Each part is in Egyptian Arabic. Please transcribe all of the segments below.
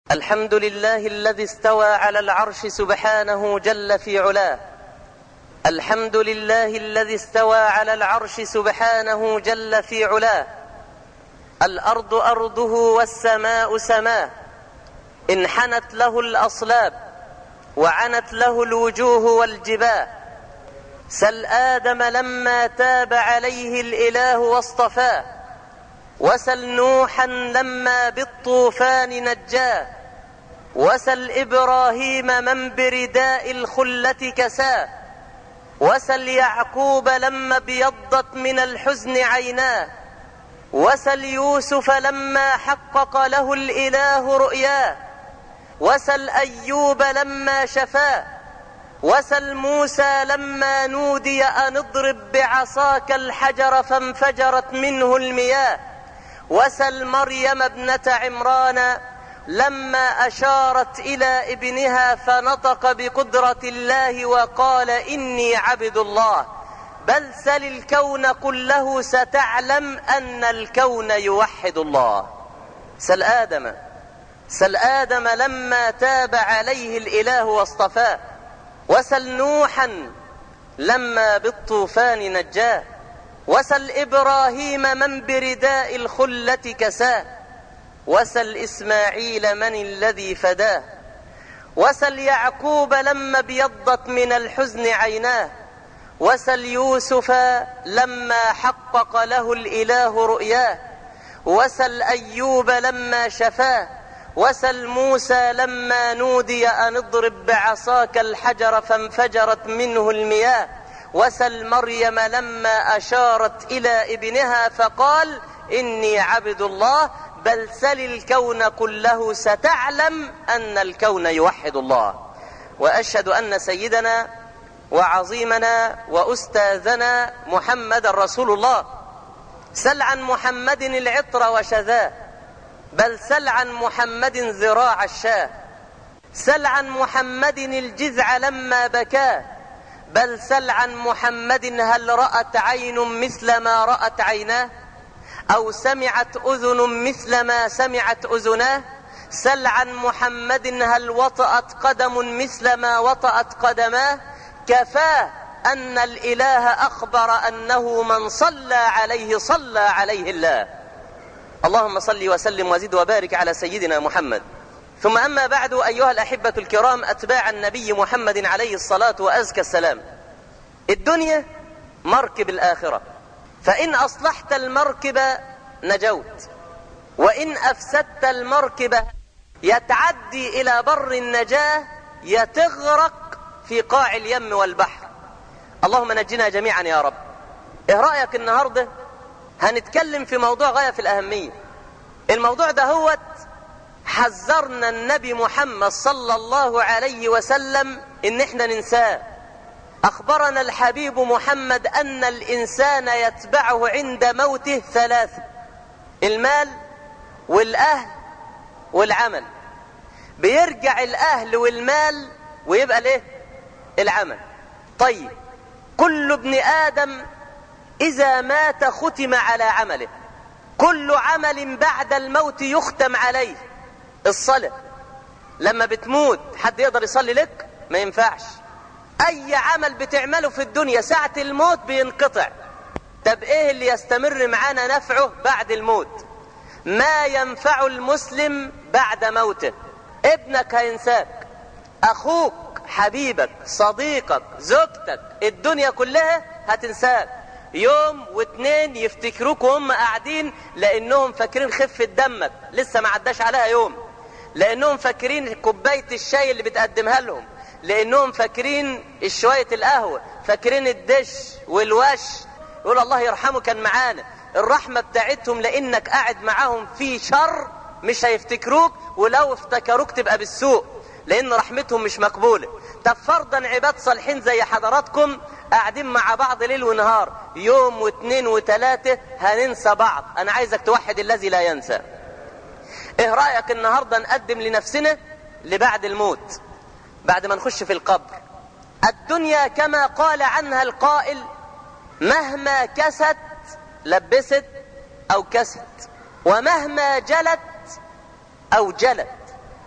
الحمد لله الذي استوى على العرش سبحانه جل في علاه الحمد لله الذي استوى على العرش سبحانه جل في علاه الارض ارضه والسماء سماه انحنت له الاصلاب وعنت له الوجوه والجباه سل ادم لما تاب عليه الاله واصطفاه وسل نوحا لما بالطوفان نجاه وسل ابراهيم من برداء الخله كساه وسل يعقوب لما ابيضت من الحزن عيناه وسل يوسف لما حقق له الاله رؤياه وسل ايوب لما شفاه وسل موسى لما نودي ان اضرب بعصاك الحجر فانفجرت منه المياه وسل مريم ابنه عمران لما اشارت الى ابنها فنطق بقدره الله وقال اني عبد الله بل سل الكون كله ستعلم ان الكون يوحد الله سل ادم سل ادم لما تاب عليه الاله واصطفاه وسل نوحا لما بالطوفان نجاه وسل ابراهيم من برداء الخله كساه وسل اسماعيل من الذي فداه وسل يعقوب لما ابيضت من الحزن عيناه وسل يوسف لما حقق له الاله رؤياه وسل ايوب لما شفاه وسل موسى لما نودي ان اضرب بعصاك الحجر فانفجرت منه المياه وسل مريم لما اشارت الى ابنها فقال اني عبد الله بل سل الكون كله ستعلم ان الكون يوحد الله واشهد ان سيدنا وعظيمنا واستاذنا محمد رسول الله سل عن محمد العطر وشذاه بل سل عن محمد ذراع الشاه سل عن محمد الجذع لما بكاه بل سل عن محمد هل رأت عين مثل ما رأت عيناه أو سمعت أذن مثل ما سمعت أذناه سل عن محمد هل وطأت قدم مثل ما وطأت قدماه كفاه أن الإله أخبر أنه من صلى عليه صلى عليه الله اللهم صل وسلم وزد وبارك على سيدنا محمد ثم أما بعد أيها الأحبة الكرام أتباع النبي محمد عليه الصلاة وأزكى السلام الدنيا مركب الآخرة فإن أصلحت المركب نجوت وإن أفسدت المركب يتعدي إلى بر النجاة يتغرق في قاع اليم والبحر اللهم نجنا جميعا يا رب ايه رأيك النهاردة هنتكلم في موضوع غاية في الأهمية الموضوع ده هو حذرنا النبي محمد صلى الله عليه وسلم ان احنا ننساه اخبرنا الحبيب محمد ان الانسان يتبعه عند موته ثلاثة المال والاهل والعمل بيرجع الاهل والمال ويبقى ليه العمل طيب كل ابن ادم اذا مات ختم على عمله كل عمل بعد الموت يختم عليه الصلاة لما بتموت حد يقدر يصلي لك ما ينفعش اي عمل بتعمله في الدنيا ساعة الموت بينقطع طب ايه اللي يستمر معانا نفعه بعد الموت ما ينفع المسلم بعد موته ابنك هينساك اخوك حبيبك صديقك زوجتك الدنيا كلها هتنساك يوم واتنين يفتكروك وهم قاعدين لانهم فاكرين خفة دمك لسه ما عداش عليها يوم لانهم فاكرين كوباية الشاي اللي بتقدمها لهم لانهم فاكرين شوية القهوة فاكرين الدش والوش يقول الله يرحمه كان معانا الرحمة بتاعتهم لانك قاعد معاهم في شر مش هيفتكروك ولو افتكروك تبقى بالسوء لان رحمتهم مش مقبولة طب فرضا عباد صالحين زي حضراتكم قاعدين مع بعض ليل ونهار يوم واثنين وثلاثة هننسى بعض انا عايزك توحد الذي لا ينسى ايه رأيك النهاردة نقدم لنفسنا لبعد الموت بعد ما نخش في القبر الدنيا كما قال عنها القائل مهما كست لبست او كست ومهما جلت او جلت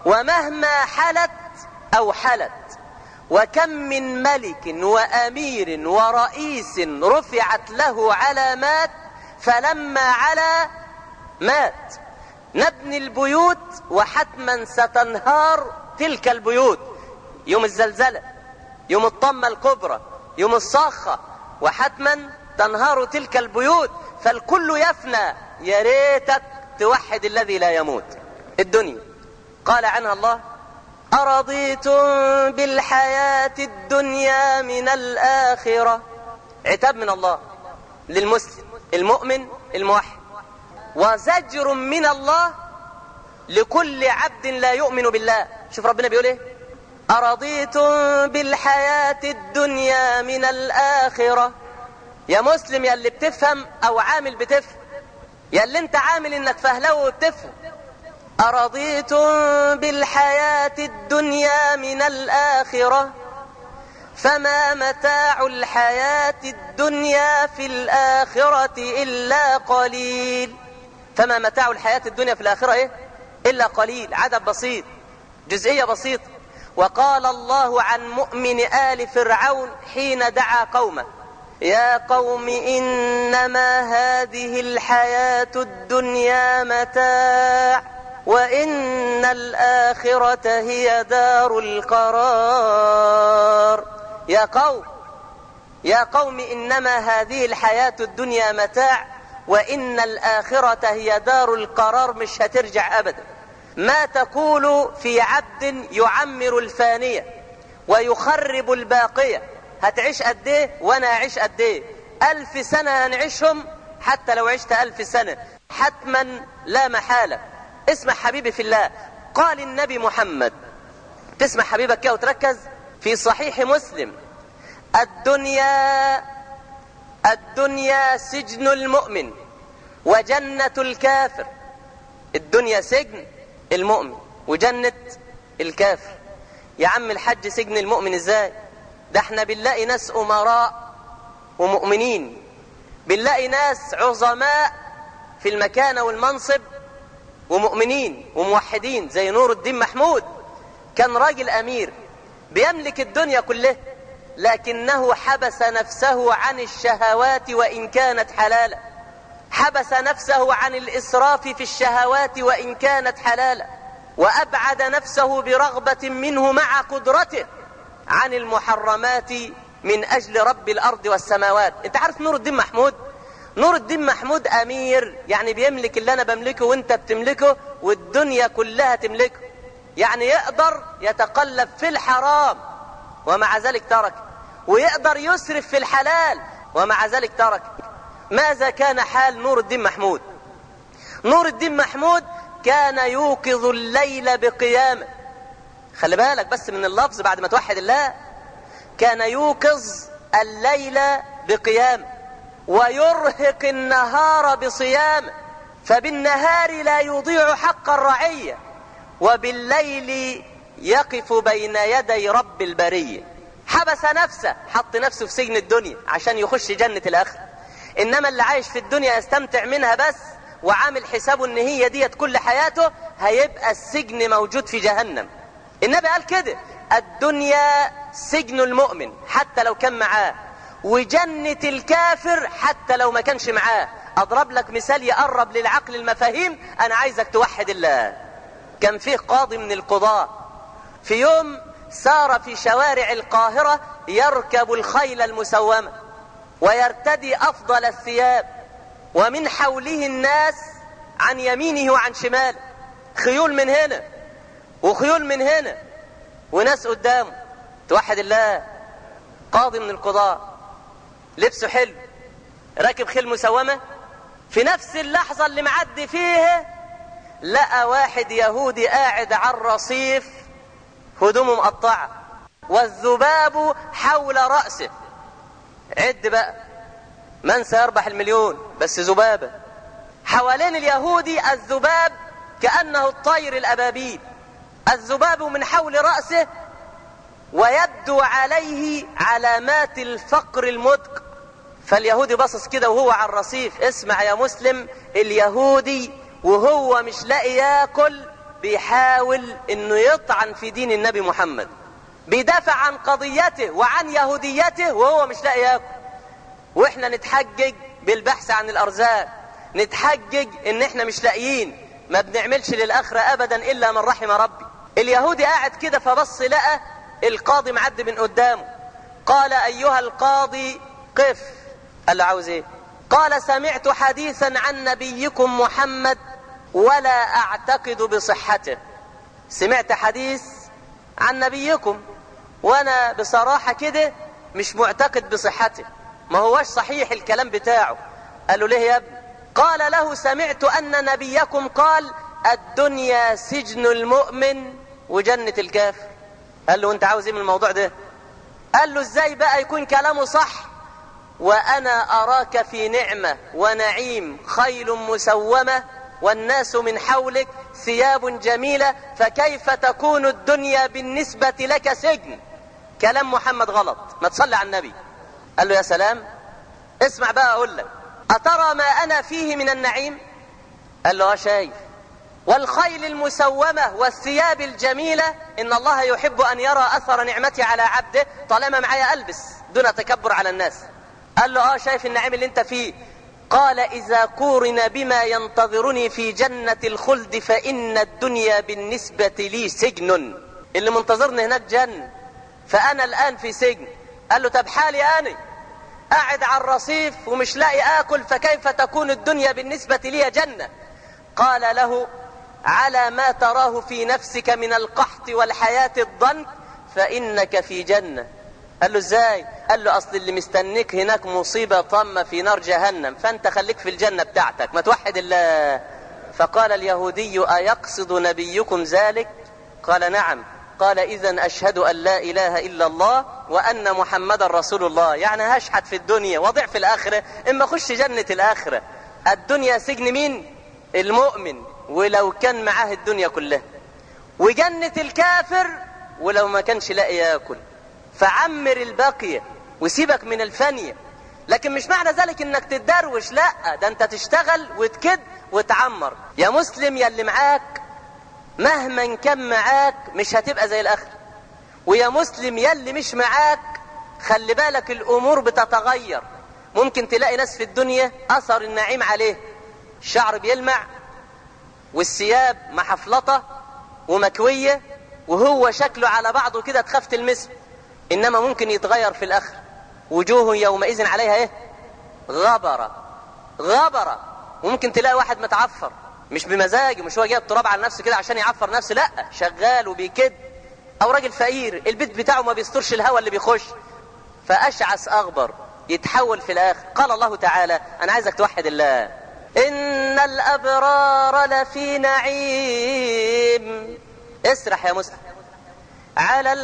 ومهما حلت أو حلت وكم من ملك وأمير ورئيس رفعت له علامات فلما علا مات نبني البيوت وحتما ستنهار تلك البيوت يوم الزلزلة يوم الطمة الكبرى يوم الصاخة وحتما تنهار تلك البيوت فالكل يفنى يا ريتك توحد الذي لا يموت الدنيا قال عنها الله أرضيتم بالحياة الدنيا من الآخرة عتاب من الله للمسلم المؤمن الموحد وزجر من الله لكل عبد لا يؤمن بالله شوف ربنا بيقول ايه أرضيتم بالحياة الدنيا من الآخرة يا مسلم يا اللي بتفهم أو عامل بتفهم يا اللي انت عامل انك فهلو وبتفهم أرضيتم بالحياة الدنيا من الآخرة فما متاع الحياة الدنيا في الآخرة إلا قليل فما متاع الحياة الدنيا في الآخرة إيه؟ إلا قليل عدد بسيط جزئية بسيطة وقال الله عن مؤمن آل فرعون حين دعا قومه يا قوم إنما هذه الحياة الدنيا متاع وإن الآخرة هي دار القرار يا قوم يا قوم إنما هذه الحياة الدنيا متاع وإن الآخرة هي دار القرار مش هترجع أبدا ما تقول في عبد يعمر الفانية ويخرب الباقية هتعيش قد ايه وانا اعيش قد ايه الف سنة هنعيشهم حتى لو عشت الف سنة حتما لا محالة اسمع حبيبي في الله قال النبي محمد تسمع حبيبك كده وتركز في صحيح مسلم الدنيا الدنيا سجن المؤمن وجنة الكافر الدنيا سجن المؤمن وجنة الكافر يا عم الحج سجن المؤمن ازاي ده احنا بنلاقي ناس امراء ومؤمنين بنلاقي ناس عظماء في المكانة والمنصب ومؤمنين وموحدين زي نور الدين محمود كان راجل امير بيملك الدنيا كلها لكنه حبس نفسه عن الشهوات وان كانت حلالا حبس نفسه عن الاسراف في الشهوات وان كانت حلالا وابعد نفسه برغبه منه مع قدرته عن المحرمات من اجل رب الارض والسماوات انت عارف نور الدين محمود نور الدين محمود امير يعني بيملك اللي انا بملكه وانت بتملكه والدنيا كلها تملكه يعني يقدر يتقلب في الحرام ومع ذلك ترك ويقدر يسرف في الحلال ومع ذلك ترك ماذا كان حال نور الدين محمود نور الدين محمود كان يوقظ الليل بقيامه خلي بالك بس من اللفظ بعد ما توحد الله كان يوقظ الليل بقيامه ويرهق النهار بصيامه فبالنهار لا يضيع حق الرعيه وبالليل يقف بين يدي رب البريه حبس نفسه حط نفسه في سجن الدنيا عشان يخش جنه الاخره انما اللي عايش في الدنيا يستمتع منها بس وعامل حسابه ان هي ديت كل حياته هيبقى السجن موجود في جهنم النبي قال كده الدنيا سجن المؤمن حتى لو كان معاه وجنة الكافر حتى لو ما كانش معاه اضرب لك مثال يقرب للعقل المفاهيم انا عايزك توحد الله كان فيه قاضي من القضاة في يوم سار في شوارع القاهرة يركب الخيل المسومة ويرتدي افضل الثياب ومن حوله الناس عن يمينه وعن شماله خيول من هنا وخيول من هنا وناس قدامه توحد الله قاضي من القضاء لبسه حلو راكب خيل مسومة في نفس اللحظة اللي معدي فيها لقى واحد يهودي قاعد على الرصيف هدومه مقطعة والذباب حول رأسه عد بقى من سيربح المليون بس ذبابة حوالين اليهودي الذباب كأنه الطير الأبابيل الذباب من حول رأسه ويبدو عليه علامات الفقر المدق فاليهودي باصص كده وهو على الرصيف اسمع يا مسلم اليهودي وهو مش لاقي ياكل بيحاول انه يطعن في دين النبي محمد بيدافع عن قضيته وعن يهوديته وهو مش لاقي ياكل واحنا نتحجج بالبحث عن الارزاق نتحجج ان احنا مش لاقيين ما بنعملش للاخرة ابدا الا من رحم ربي اليهودي قاعد كده فبص لقى القاضي معدي من قدامه قال ايها القاضي قف قال له عاوز ايه قال سمعت حديثا عن نبيكم محمد ولا اعتقد بصحته سمعت حديث عن نبيكم وانا بصراحة كده مش معتقد بصحته ما هوش صحيح الكلام بتاعه قال له ليه يا ابني قال له سمعت ان نبيكم قال الدنيا سجن المؤمن وجنة الكافر قال له انت عاوز ايه من الموضوع ده قال له ازاي بقى يكون كلامه صح وانا اراك في نعمة ونعيم خيل مسومة والناس من حولك ثياب جميلة فكيف تكون الدنيا بالنسبة لك سجن كلام محمد غلط ما تصلي على النبي قال له يا سلام اسمع بقى اقول لك اترى ما انا فيه من النعيم قال له اه شايف والخيل المسومة والثياب الجميلة إن الله يحب أن يرى أثر نعمتي على عبده طالما معايا ألبس دون تكبر على الناس قال له آه شايف النعيم اللي أنت فيه قال إذا قورن بما ينتظرني في جنة الخلد فإن الدنيا بالنسبة لي سجن اللي منتظرني هناك جنة فأنا الآن في سجن قال له طب حالي أنا قاعد على الرصيف ومش لاقي آكل فكيف تكون الدنيا بالنسبة لي جنة قال له على ما تراه في نفسك من القحط والحياة الضنك فإنك في جنة قال له ازاي قال له اصل اللي مستنيك هناك مصيبة طامة في نار جهنم فانت خليك في الجنة بتاعتك ما توحد الله فقال اليهودي ايقصد نبيكم ذلك قال نعم قال اذا اشهد ان لا اله الا الله وان محمدا رسول الله يعني هشحت في الدنيا وضع في الاخرة اما اخش جنة الاخرة الدنيا سجن مين المؤمن ولو كان معاه الدنيا كلها وجنة الكافر ولو ما كانش لاقي ياكل فعمر الباقية وسيبك من الفانية لكن مش معنى ذلك انك تتدروش لا ده انت تشتغل وتكد وتعمر يا مسلم يا اللي معاك مهما كان معاك مش هتبقى زي الاخر ويا مسلم يا اللي مش معاك خلي بالك الامور بتتغير ممكن تلاقي ناس في الدنيا اثر النعيم عليه الشعر بيلمع والثياب محفلطة ومكوية وهو شكله على بعضه كده تخاف تلمسه انما ممكن يتغير في الاخر وجوه يومئذ عليها ايه غبرة غبرة وممكن تلاقي واحد متعفر مش بمزاجه مش هو جايب تراب على نفسه كده عشان يعفر نفسه لا شغال وبيكد او راجل فقير البيت بتاعه ما بيسترش الهواء اللي بيخش فاشعث اغبر يتحول في الاخر قال الله تعالى انا عايزك توحد الله ان الابرار لفي نعيم اسرح يا مسلم على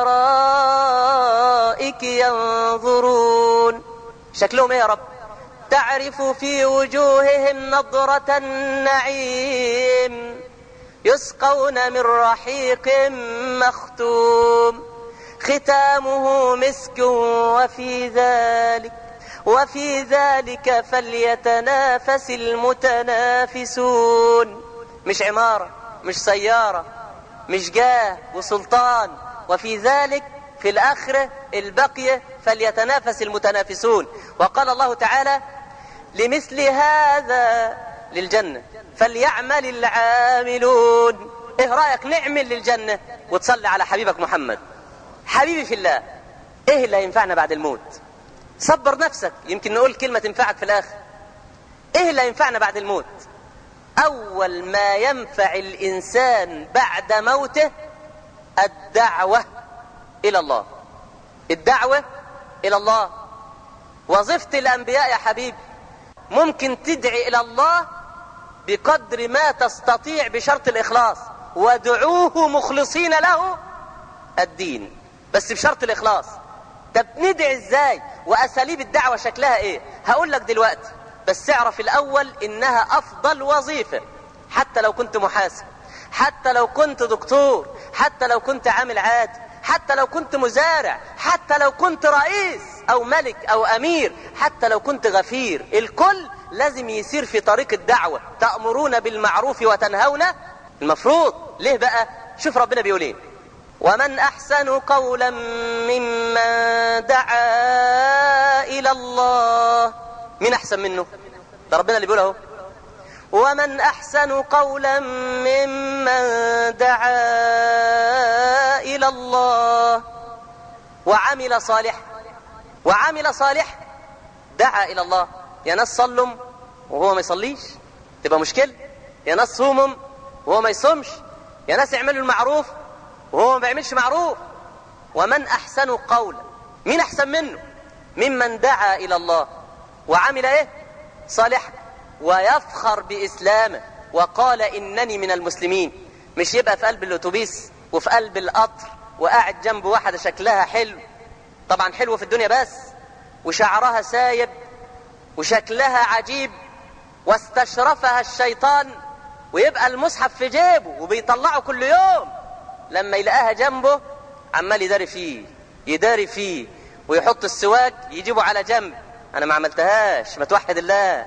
الارائك ينظرون شكلهم ايه يا رب تعرف في وجوههم نضرة النعيم يسقون من رحيق مختوم ختامه مسك وفي ذلك وفي ذلك فليتنافس المتنافسون مش عمارة مش سيارة مش جاه وسلطان وفي ذلك في الآخرة البقية فليتنافس المتنافسون وقال الله تعالى لمثل هذا للجنة فليعمل العاملون ايه رأيك نعمل للجنة وتصلي على حبيبك محمد حبيبي في الله ايه اللي هينفعنا بعد الموت صبر نفسك يمكن نقول كلمة تنفعك في الآخر ايه اللي هينفعنا بعد الموت أول ما ينفع الإنسان بعد موته الدعوة إلى الله الدعوة إلى الله وظيفة الأنبياء يا حبيبي ممكن تدعي إلى الله بقدر ما تستطيع بشرط الإخلاص ودعوه مخلصين له الدين بس بشرط الإخلاص طب ندعي إزاي وأساليب الدعوة شكلها إيه هقول لك دلوقتي بس اعرف الأول إنها أفضل وظيفة حتى لو كنت محاسب حتى لو كنت دكتور حتى لو كنت عامل عادي حتى لو كنت مزارع حتى لو كنت رئيس أو ملك أو أمير حتى لو كنت غفير الكل لازم يسير في طريق الدعوة تأمرون بالمعروف وتنهون المفروض ليه بقى شوف ربنا بيقول ايه ومن احسن قولا ممن دعا الى الله مين احسن منه ده ربنا اللي بيقول اهو ومن احسن قولا ممن دعا الى الله وعمل صالح وعمل صالح دعا الى الله يا ناس صلوا وهو ما يصليش تبقى مشكله يا ناس صوموا وهو ما يصومش يا ناس يعملوا المعروف وهو ما بيعملش معروف ومن احسن قولا مين احسن منه ممن دعا الى الله وعمل ايه صالحا ويفخر باسلامه وقال انني من المسلمين مش يبقى في قلب الاتوبيس وفي قلب القطر وقاعد جنب واحده شكلها حلو طبعا حلو في الدنيا بس وشعرها سايب وشكلها عجيب واستشرفها الشيطان ويبقى المصحف في جيبه وبيطلعه كل يوم لما يلاقيها جنبه عمال يداري فيه يداري فيه ويحط السواك يجيبه على جنب انا ما عملتهاش ما توحد الله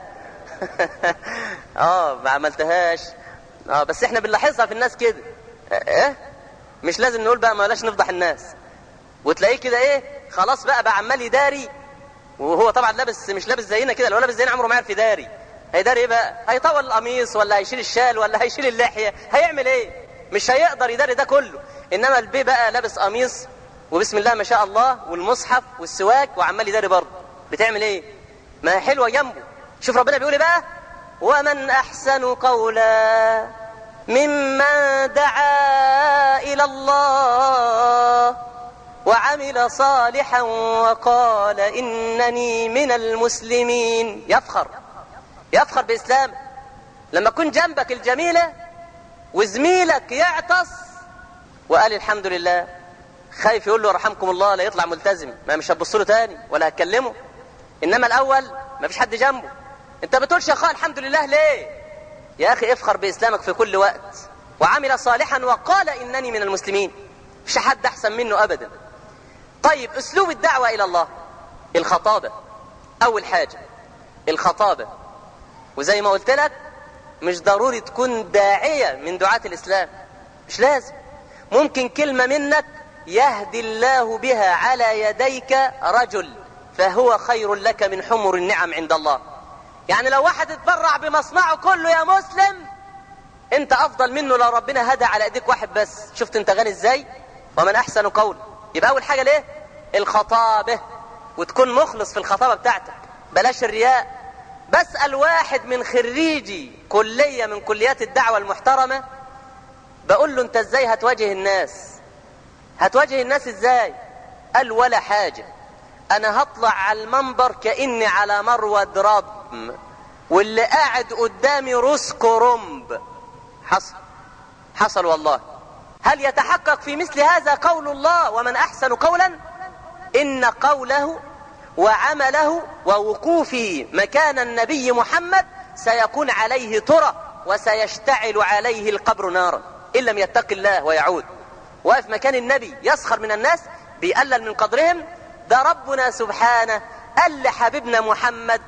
اه ما عملتهاش اه بس احنا بنلاحظها في الناس كده ايه مش لازم نقول بقى ما بلاش نفضح الناس وتلاقيه كده ايه خلاص بقى بقى عمال يداري وهو طبعا لابس مش لابس زينا كده لو لابس زينا عمره ما يعرف يداري هيداري ايه بقى هيطول القميص ولا هيشيل الشال ولا هيشيل اللحيه هيعمل ايه مش هيقدر يداري ده كله انما البي بقى لابس قميص وبسم الله ما شاء الله والمصحف والسواك وعمال يداري برضه بتعمل ايه ما هي حلوه جنبه شوف ربنا بيقول ايه بقى ومن احسن قولا ممن دعا الى الله وعمل صالحا وقال انني من المسلمين يفخر يفخر باسلامه لما تكون جنبك الجميله وزميلك يعطس وقال الحمد لله خايف يقول له رحمكم الله لا يطلع ملتزم ما مش هتبص له تاني ولا هتكلمه انما الاول ما فيش حد جنبه انت بتقولش يا اخويا الحمد لله ليه يا اخي افخر باسلامك في كل وقت وعمل صالحا وقال انني من المسلمين مش حد احسن منه ابدا طيب اسلوب الدعوه الى الله الخطابه اول حاجه الخطابه وزي ما قلت لك مش ضروري تكون داعيه من دعاه الاسلام مش لازم ممكن كلمه منك يهدي الله بها على يديك رجل فهو خير لك من حمر النعم عند الله يعني لو واحد اتبرع بمصنعه كله يا مسلم انت افضل منه لو ربنا هدى على ايديك واحد بس شفت انت غني ازاي ومن احسن قول يبقى اول حاجه ليه الخطابه وتكون مخلص في الخطابه بتاعتك بلاش الرياء بسال واحد من خريجي كليه من كليات الدعوه المحترمه بقول له انت ازاي هتواجه الناس هتواجه الناس ازاي قال ولا حاجه انا هطلع على المنبر كاني على مرود رب واللي قاعد قدامي روس كرنب حصل حصل والله هل يتحقق في مثل هذا قول الله ومن احسن قولا ان قوله وعمله ووقوفه مكان النبي محمد سيكون عليه ترى وسيشتعل عليه القبر نارا ان لم يتق الله ويعود واقف مكان النبي يسخر من الناس بيقلل من قدرهم ده ربنا سبحانه قال لحبيبنا محمد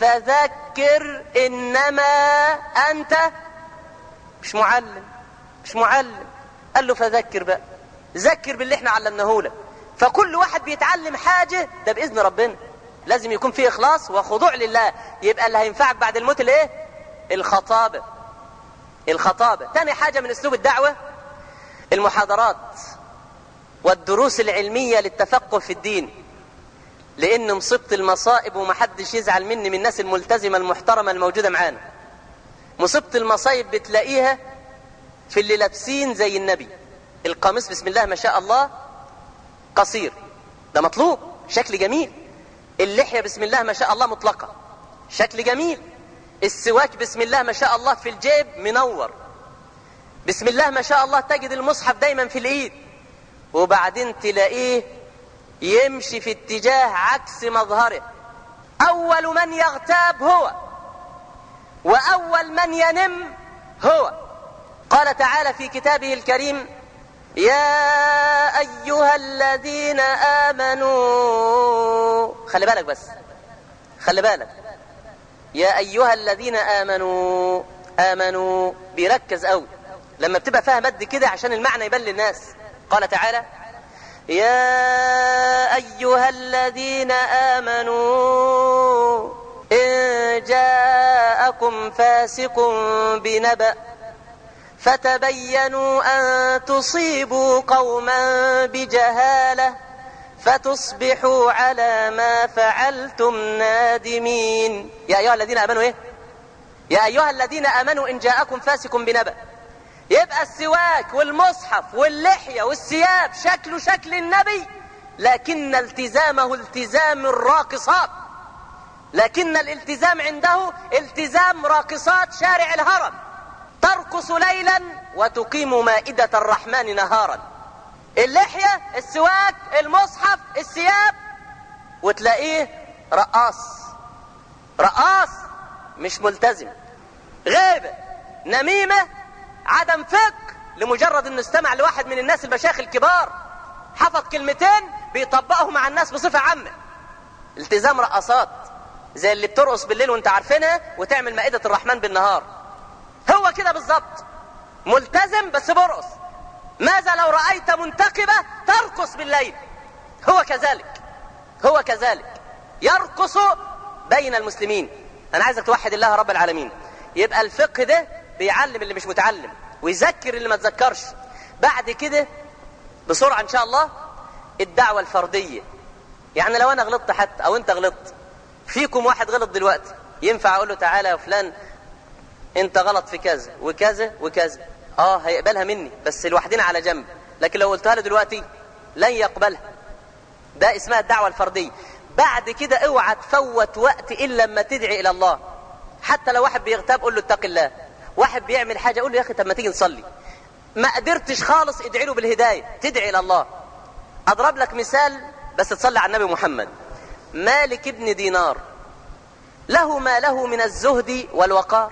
فذكر انما انت مش معلم مش معلم قال له فذكر بقى ذكر باللي احنا علمناه لك فكل واحد بيتعلم حاجة ده بإذن ربنا لازم يكون فيه إخلاص وخضوع لله يبقى اللي هينفعك بعد الموت الايه الخطابة الخطابة تاني حاجة من أسلوب الدعوة المحاضرات والدروس العلمية للتفقه في الدين لأن مصيبة المصائب ومحدش يزعل مني من الناس الملتزمة المحترمة الموجودة معانا مصيبة المصايب بتلاقيها في اللي لابسين زي النبي القميص بسم الله ما شاء الله قصير ده مطلوب شكل جميل اللحية بسم الله ما شاء الله مطلقة شكل جميل السواك بسم الله ما شاء الله في الجيب منور بسم الله ما شاء الله تجد المصحف دايما في الايد وبعدين تلاقيه يمشي في اتجاه عكس مظهره اول من يغتاب هو واول من ينم هو قال تعالى في كتابه الكريم يا ايها الذين امنوا خلي بالك بس خلي بالك يا ايها الذين امنوا امنوا بيركز قوي لما بتبقى فيها مد كده عشان المعنى يبان للناس قال تعالى يا أيها الذين آمنوا إن جاءكم فاسق بنبأ فتبينوا أن تصيبوا قوما بجهالة فتصبحوا على ما فعلتم نادمين يا أيها الذين آمنوا إيه يا أيها الذين آمنوا إن جاءكم فاسق بنبأ يبقى السواك والمصحف واللحية والثياب شكله شكل النبي لكن التزامه التزام الراقصات لكن الالتزام عنده التزام راقصات شارع الهرم ترقص ليلا وتقيم مائدة الرحمن نهارا اللحية السواك المصحف الثياب وتلاقيه رقاص رقاص مش ملتزم غيبة نميمة عدم فقه لمجرد انه استمع لواحد من الناس المشايخ الكبار حفظ كلمتين بيطبقهم مع الناس بصفة عامة التزام رقصات زي اللي بترقص بالليل وانت عارفينها وتعمل مائدة الرحمن بالنهار هو كده بالظبط ملتزم بس برقص ماذا لو رأيت منتقبة ترقص بالليل هو كذلك هو كذلك يرقص بين المسلمين انا عايزك توحد الله رب العالمين يبقى الفقه ده بيعلم اللي مش متعلم ويذكر اللي ما تذكرش بعد كده بسرعة ان شاء الله الدعوة الفردية يعني لو انا غلطت حتى او انت غلطت فيكم واحد غلط دلوقتي ينفع اقول له تعالى يا فلان انت غلط في كذا وكذا وكذا اه هيقبلها مني بس لوحدنا على جنب لكن لو قلتها له دلوقتي لن يقبلها ده اسمها الدعوة الفردية بعد كده اوعى تفوت وقت الا لما تدعي الى الله حتى لو واحد بيغتاب قول له اتق الله واحد بيعمل حاجة قول له يا اخي طب ما تيجي نصلي ما قدرتش خالص ادعي له بالهداية تدعي الى الله اضرب لك مثال بس تصلي على النبي محمد مالك ابن دينار له ما له من الزهد والوقار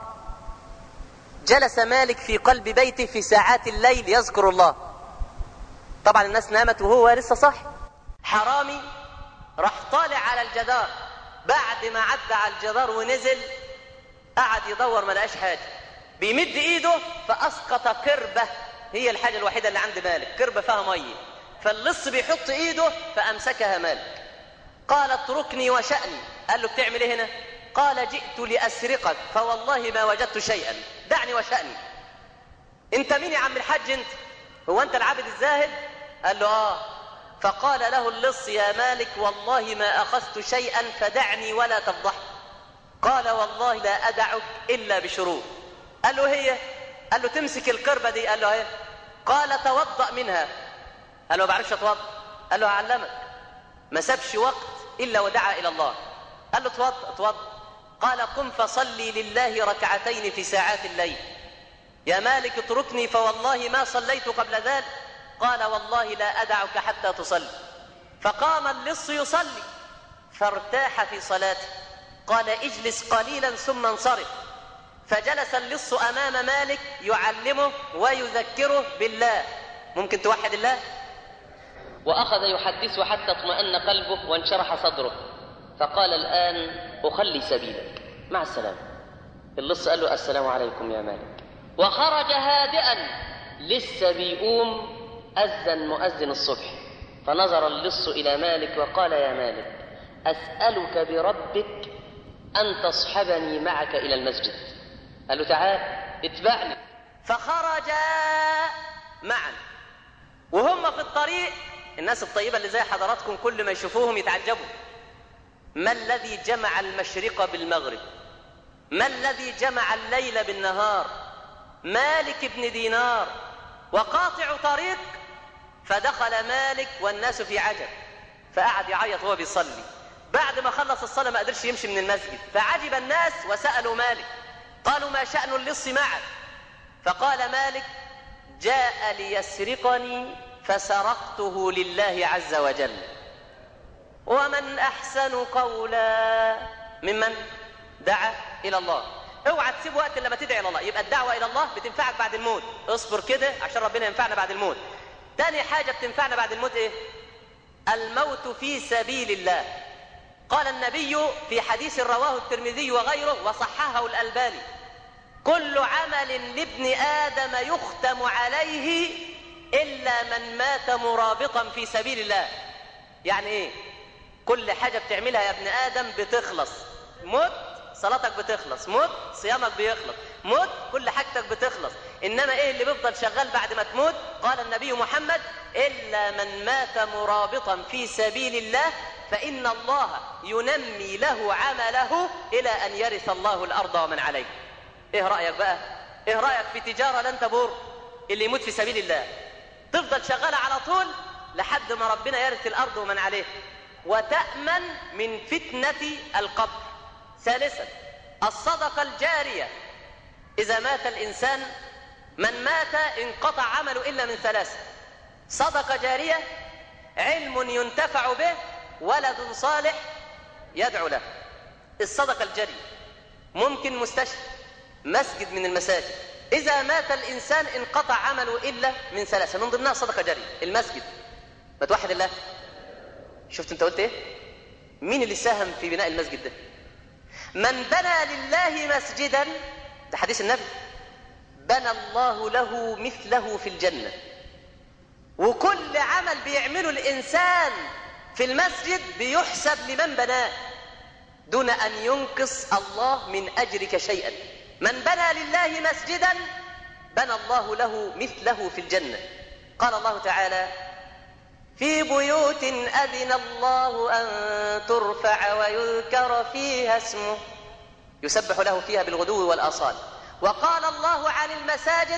جلس مالك في قلب بيته في ساعات الليل يذكر الله طبعا الناس نامت وهو لسه صاحي حرامي راح طالع على الجدار بعد ما عدى على الجدار ونزل قعد يدور ما لقاش حاجه بيمد ايده فاسقط كربه هي الحاجه الوحيده اللي عند مالك كربه فيها ميه فاللص بيحط ايده فامسكها مالك قال اتركني وشأني قال له بتعمل ايه هنا قال جئت لأسرقك فوالله ما وجدت شيئا دعني وشأني انت مين يا عم الحاج انت هو انت العابد الزاهد قال له اه فقال له اللص يا مالك والله ما أخذت شيئا فدعني ولا تفضح قال والله لا أدعك إلا بشروط قال له هي قال له تمسك القربة دي قال له هي قال توضأ منها قال له ما بعرفش اتوضأ قال له هعلمك ما سابش وقت إلا ودعا إلى الله قال له اتوضأ اتوضأ قال قم فصلي لله ركعتين في ساعات الليل يا مالك اتركني فوالله ما صليت قبل ذلك قال والله لا أدعك حتى تصلي فقام اللص يصلي فارتاح في صلاته قال اجلس قليلا ثم انصرف فجلس اللص أمام مالك يعلمه ويذكره بالله ممكن توحد الله وأخذ يحدثه حتى اطمأن قلبه وانشرح صدره فقال الآن أخلي سبيلك مع السلامة اللص قال له السلام عليكم يا مالك وخرج هادئا لسه بيقوم أذن مؤذن الصبح فنظر اللص إلى مالك وقال يا مالك أسألك بربك أن تصحبني معك إلى المسجد قال له تعال اتبعني فخرجا معا وهم في الطريق الناس الطيبة اللي زي حضراتكم كل ما يشوفوهم يتعجبوا ما الذي جمع المشرق بالمغرب ما الذي جمع الليل بالنهار مالك بن دينار وقاطع طريق فدخل مالك والناس في عجب فقعد يعيط وهو بيصلي بعد ما خلص الصلاة ما قدرش يمشي من المسجد فعجب الناس وسألوا مالك قالوا ما شأن اللص معك فقال مالك جاء ليسرقني فسرقته لله عز وجل ومن أحسن قولا ممن دعا إلى الله اوعى تسيب وقت لما تدعي الى الله يبقى الدعوه الى الله بتنفعك بعد الموت اصبر كده عشان ربنا ينفعنا بعد الموت تاني حاجه بتنفعنا بعد الموت ايه الموت في سبيل الله قال النبي في حديث رواه الترمذي وغيره وصححه الالباني كل عمل لابن آدم يختم عليه إلا من مات مرابطا في سبيل الله يعني إيه كل حاجة بتعملها يا ابن آدم بتخلص مت صلاتك بتخلص مت صيامك بيخلص مت كل حاجتك بتخلص إنما إيه اللي بيفضل شغال بعد ما تموت قال النبي محمد إلا من مات مرابطا في سبيل الله فإن الله ينمي له عمله إلى أن يرث الله الأرض ومن عليه إيه رأيك بقى إيه رأيك في تجارة لن تبور اللي يموت في سبيل الله تفضل شغالة على طول لحد ما ربنا يرث الأرض ومن عليه وتأمن من فتنة القبر ثالثا الصدقة الجارية إذا مات الإنسان من مات انقطع عمله إلا من ثلاثة صدقة جارية علم ينتفع به ولد صالح يدعو له الصدقة الجارية ممكن مستشفى مسجد من المساجد إذا مات الإنسان انقطع عمله إلا من ثلاثة من ضمنها صدقة جارية المسجد ما توحد الله شفت انت قلت ايه مين اللي ساهم في بناء المسجد ده من بنى لله مسجدا ده حديث النبي بنى الله له مثله في الجنة وكل عمل بيعمله الإنسان في المسجد بيحسب لمن بناه دون أن ينقص الله من أجرك شيئا من بنى لله مسجدا بنى الله له مثله في الجنة قال الله تعالى في بيوت أذن الله أن ترفع ويذكر فيها اسمه يسبح له فيها بالغدو والآصال وقال الله عن المساجد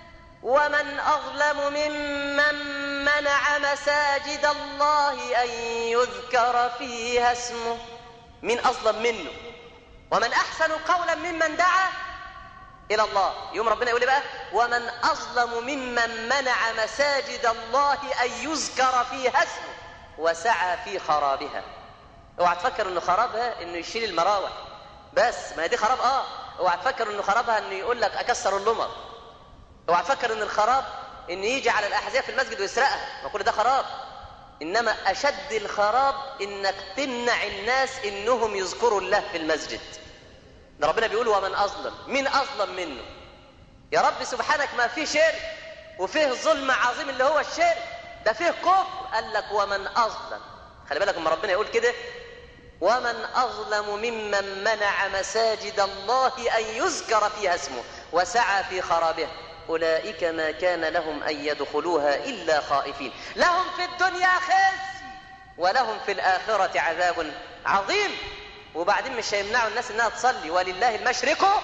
ومن أظلم ممن منع مساجد الله أن يذكر فيها اسمه من أظلم منه ومن أحسن قولا ممن دعا إلى الله يوم ربنا يقول بقى ومن أظلم ممن منع مساجد الله أن يذكر فيها اسمه وسعى في خرابها اوعى تفكر انه خرابها انه يشيل المراوح بس ما هي دي خراب اه اوعى تفكر انه خرابها انه يقول لك اكسر اللمر اوعى تفكر ان الخراب ان يجي على الاحذيه في المسجد ويسرقها ما كل ده خراب انما اشد الخراب انك تمنع الناس انهم يذكروا الله في المسجد ده ربنا بيقول ومن اظلم مين اظلم منه يا رب سبحانك ما فيه شرك وفيه ظلم عظيم اللي هو الشرك ده فيه كفر قال لك ومن اظلم خلي بالك لما ربنا يقول كده ومن اظلم ممن منع مساجد الله ان يذكر فيها اسمه وسعى في خرابها اولئك ما كان لهم ان يدخلوها الا خائفين لهم في الدنيا خزي ولهم في الاخره عذاب عظيم وبعدين مش هيمنعوا الناس انها تصلي ولله المشرق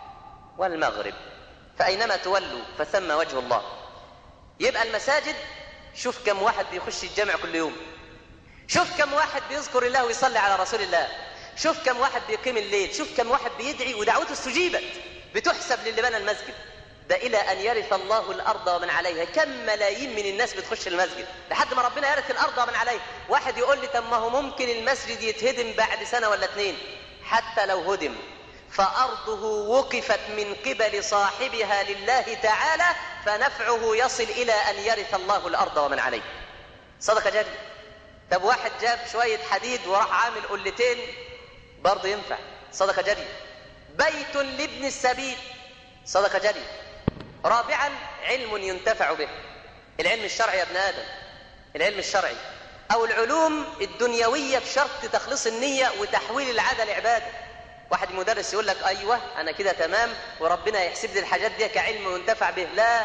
والمغرب فاينما تولوا فثم وجه الله يبقى المساجد شوف كم واحد بيخش الجامع كل يوم شوف كم واحد بيذكر الله ويصلي على رسول الله شوف كم واحد بيقيم الليل شوف كم واحد بيدعي ودعوته استجيبت بتحسب للي بنى المسجد ده إلى أن يرث الله الأرض ومن عليها كم ملايين من الناس بتخش المسجد لحد ما ربنا يرث الأرض ومن عليها واحد يقول لي طب ما هو ممكن المسجد يتهدم بعد سنة ولا اتنين حتى لو هدم فأرضه وقفت من قبل صاحبها لله تعالى فنفعه يصل إلى أن يرث الله الأرض ومن عليها صدقة جارية طب واحد جاب شوية حديد وراح عامل قلتين برضه ينفع صدقة جارية بيت لابن السبيل صدقة جارية رابعا علم ينتفع به العلم الشرعي يا ابن آدم العلم الشرعي أو العلوم الدنيوية بشرط تخليص النية وتحويل العادة لعبادة واحد مدرس يقول لك أيوة أنا كده تمام وربنا يحسب لي الحاجات دي كعلم ينتفع به لا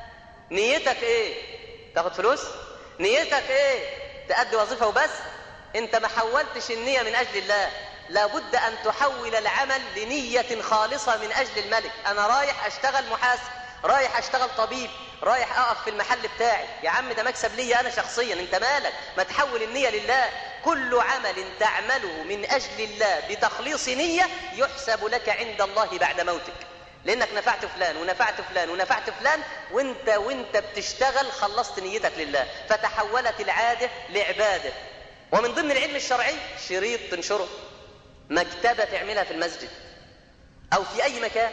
نيتك إيه تاخد فلوس نيتك إيه تأدي وظيفة وبس أنت ما حولتش النية من أجل الله لابد أن تحول العمل لنية خالصة من أجل الملك أنا رايح أشتغل محاسب رايح أشتغل طبيب رايح أقف في المحل بتاعي يا عم ده مكسب ليا أنا شخصيا أنت مالك ما تحول النية لله كل عمل تعمله من أجل الله بتخليص نية يحسب لك عند الله بعد موتك لأنك نفعت فلان ونفعت فلان ونفعت فلان وانت وانت بتشتغل خلصت نيتك لله فتحولت العادة لعبادة ومن ضمن العلم الشرعي شريط تنشره مكتبة تعملها في المسجد أو في أي مكان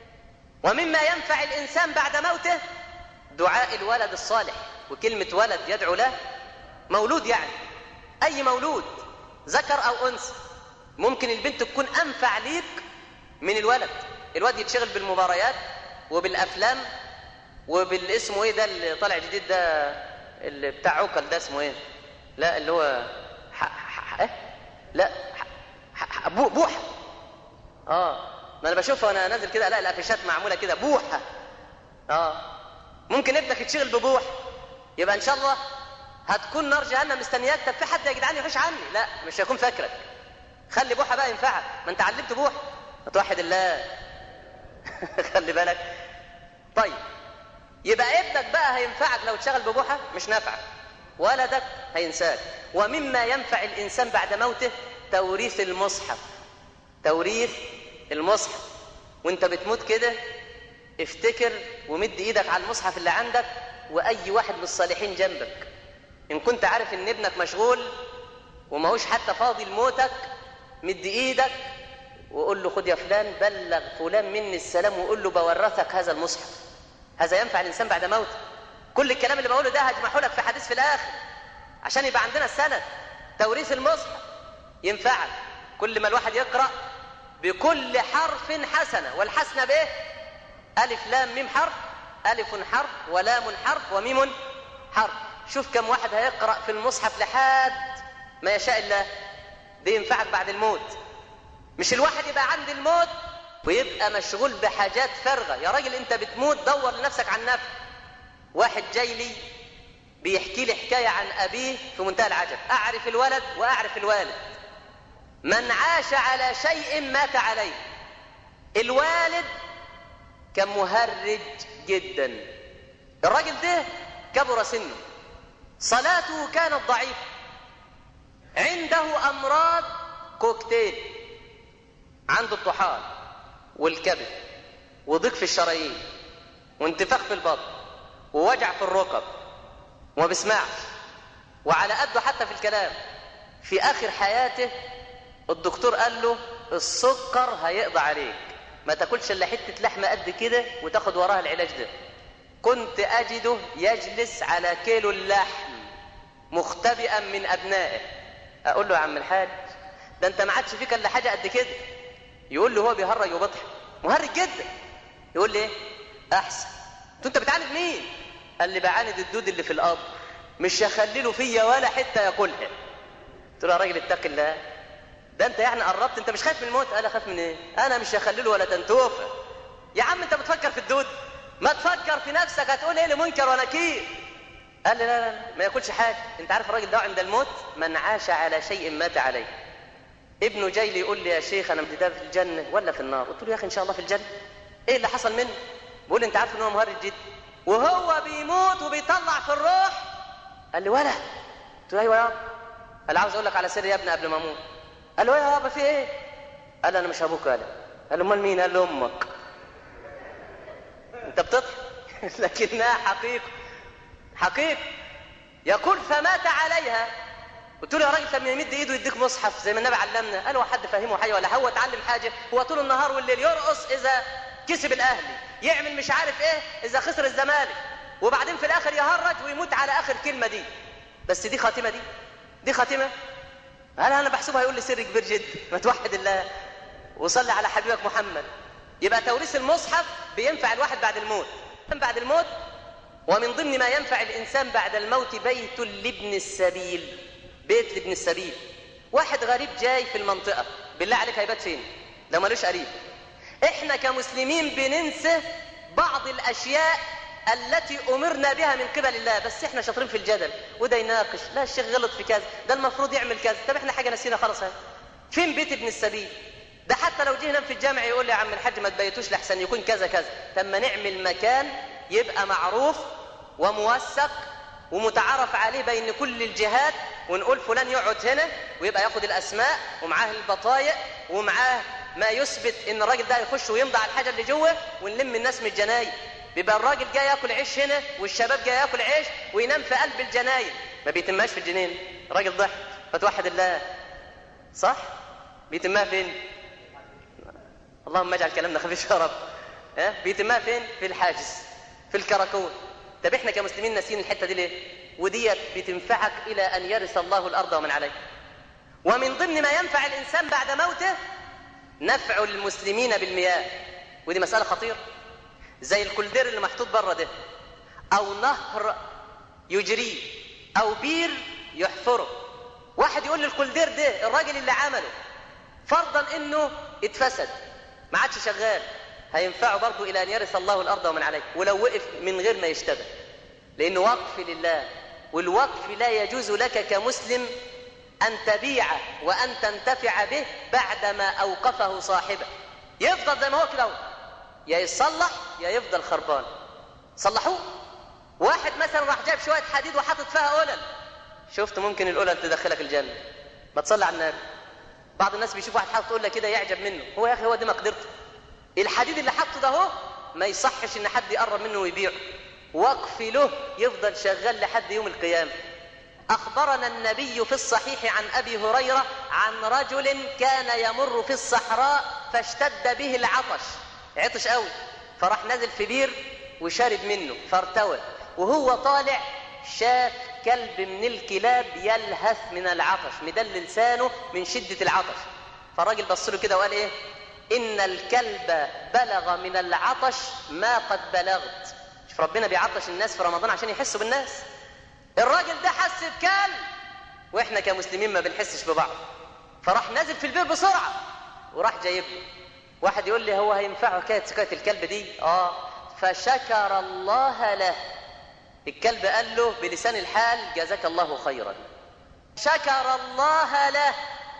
ومما ينفع الإنسان بعد موته دعاء الولد الصالح وكلمة ولد يدعو له مولود يعني أي مولود ذكر أو أنثى ممكن البنت تكون أنفع ليك من الولد الواد يتشغل بالمباريات وبالافلام وبالاسمه ايه ده اللي طالع جديد ده اللي بتاع عقل ده اسمه ايه لا اللي هو ح... ح... ح... ايه لا ح... ح... بو... بوحه اه ما انا بشوفها وانا نازل كده الاقي الافيشات معموله كده بوحه اه ممكن ابنك يتشغل ببوح يبقى ان شاء الله هتكون نار جهنم مستنياك طب في حد يا جدعان يحوش عني لا مش هيكون فاكرك خلي بوحه بقى ينفعك ما انت علمت بوح توحد الله خلي بالك طيب يبقى ابنك بقى هينفعك لو تشغل ببوحه مش نافعك ولدك هينساك ومما ينفع الانسان بعد موته توريث المصحف توريث المصحف وانت بتموت كده افتكر ومد ايدك على المصحف اللي عندك واي واحد من الصالحين جنبك ان كنت عارف ان ابنك مشغول وماهوش حتى فاضي لموتك مد ايدك وقول له خد يا فلان بلغ فلان مني السلام وقول له بورثك هذا المصحف هذا ينفع الانسان بعد موته كل الكلام اللي بقوله ده هجمعه لك في حديث في الاخر عشان يبقى عندنا السند توريث المصحف ينفعك كل ما الواحد يقرا بكل حرف حسنه والحسنه بايه الف لام ميم حرف الف حرف ولام حرف وميم حرف شوف كم واحد هيقرا في المصحف لحد ما يشاء الله ده ينفعك بعد الموت مش الواحد يبقى عند الموت ويبقى مشغول بحاجات فارغه يا راجل انت بتموت دور لنفسك عن نفسك واحد جاي لي بيحكي لي حكايه عن ابيه في منتهى العجب اعرف الولد واعرف الوالد من عاش على شيء مات عليه الوالد كان مهرج جدا الراجل ده كبر سنه صلاته كانت ضعيفه عنده امراض كوكتيل عنده الطحال والكبد وضيق في الشرايين وانتفاخ في البطن ووجع في الركب وما بيسمعش وعلى قده حتى في الكلام في اخر حياته الدكتور قال له السكر هيقضي عليك ما تاكلش الا حته لحمه قد كده وتاخد وراها العلاج ده كنت اجده يجلس على كيلو اللحم مختبئا من ابنائه اقول له يا عم الحاج ده انت ما عادش فيك الا حاجه قد كده يقول له هو بيهرج وبيضحك مهرج جدا يقول لي ايه احسن انت بتعاند مين قال لي بعاند الدود اللي في القبر مش هخلي فيا ولا حته ياكلها قلت له يا راجل اتق الله ده انت يعني قربت انت مش خايف من الموت قال اخاف من ايه انا مش هخلي ولا تنتوفه يا عم انت بتفكر في الدود ما تفكر في نفسك هتقول ايه لمنكر ونكير قال لي لا لا لا ما ياكلش حاجه انت عارف الراجل ده عند الموت من عاش على شيء مات عليه ابنه جاي لي يقول لي يا شيخ انا ده في الجنه ولا في النار قلت له يا اخي ان شاء الله في الجنه ايه اللي حصل منه بيقول لي انت عارف ان هو مهرج جدا وهو بيموت وبيطلع في الروح قال لي ولا قلت له ايوه يابا قال عاوز اقول لك على سر يا ابني قبل ما اموت قال له ايه يا بابا في ايه قال انا مش ابوك قال قال له امال مين قال له امك انت بتضحك لكنها حقيقه حقيقه يقول فمات عليها قلت له يا راجل لما يمد ايده يديك مصحف زي ما النبي علمنا قال هو حد فاهمه حاجه ولا هو اتعلم حاجه هو طول النهار والليل يرقص اذا كسب الاهلي يعمل مش عارف ايه اذا خسر الزمالك وبعدين في الاخر يهرج ويموت على اخر كلمه دي بس دي خاتمه دي دي خاتمه هل انا بحسبها يقول لي سر كبير جدا ما توحد الله وصلي على حبيبك محمد يبقى توريث المصحف بينفع الواحد بعد الموت بعد الموت ومن ضمن ما ينفع الانسان بعد الموت بيت لابن السبيل بيت لابن السبيل واحد غريب جاي في المنطقه بالله عليك هيبات فين لو ملوش قريب احنا كمسلمين بننسى بعض الاشياء التي امرنا بها من قبل الله بس احنا شاطرين في الجدل وده يناقش لا الشيخ غلط في كذا ده المفروض يعمل كذا طب احنا حاجه نسينا خلاص هاي فين بيت ابن السبيل ده حتى لو جه ينام في الجامع يقول لي يا عم الحاج ما تبيتوش لحسن يكون كذا كذا تم نعمل مكان يبقى معروف وموثق ومتعارف عليه بين كل الجهات ونقول فلان يقعد هنا ويبقى ياخد الاسماء ومعاه البطايق ومعاه ما يثبت ان الراجل ده يخش ويمضي على الحاجه اللي جوه ونلم الناس من الجناين بيبقى الراجل جاي ياكل عيش هنا والشباب جاي ياكل عيش وينام في قلب الجناين ما بيتماش في الجنين راجل ضحك فتوحد الله صح بيتمها فين اللهم اجعل كلامنا خفيف يا رب ها بيتمها فين في الحاجز في الكراكون طب احنا كمسلمين ناسيين الحته دي ليه وديت بتنفعك الى ان يرث الله الارض ومن عليها ومن ضمن ما ينفع الانسان بعد موته نفع المسلمين بالمياه ودي مسألة خطيرة زي الكولدير اللي محطوط بره ده أو نهر يجريه أو بير يحفره واحد يقول للكولدير ده الراجل اللي عمله فرضا انه اتفسد ما عادش شغال هينفعه برضه الى ان يرث الله الارض ومن عليها ولو وقف من غير ما يشتغل لانه وقف لله والوقف لا يجوز لك كمسلم ان تبيعه وان تنتفع به بعدما اوقفه صاحبه يفضل زي ما هو كده يا يصلح يا يفضل خربان صلحوه واحد مثلا راح جايب شويه حديد وحاطط فيها قلل شفت ممكن القلل تدخلك الجنه ما تصلي على النبي بعض الناس بيشوف واحد حاطط قله كده يعجب منه هو يا اخي هو دي مقدرته الحديد اللي حاطه ده اهو ما يصحش ان حد يقرب منه ويبيعه وقف له يفضل شغال لحد يوم القيامه اخبرنا النبي في الصحيح عن ابي هريره عن رجل كان يمر في الصحراء فاشتد به العطش عطش قوي فراح نزل في بير وشرب منه فارتوى وهو طالع شاف كلب من الكلاب يلهث من العطش مدل لسانه من شدة العطش فالراجل بص له كده وقال ايه ان الكلب بلغ من العطش ما قد بلغت شوف ربنا بيعطش الناس في رمضان عشان يحسوا بالناس الراجل ده حس بكلب واحنا كمسلمين ما بنحسش ببعض فراح نازل في البير بسرعة وراح جايب له واحد يقول لي هو هينفعه حكاية سكاية الكلب دي اه فشكر الله له الكلب قال له بلسان الحال جزاك الله خيرا شكر الله له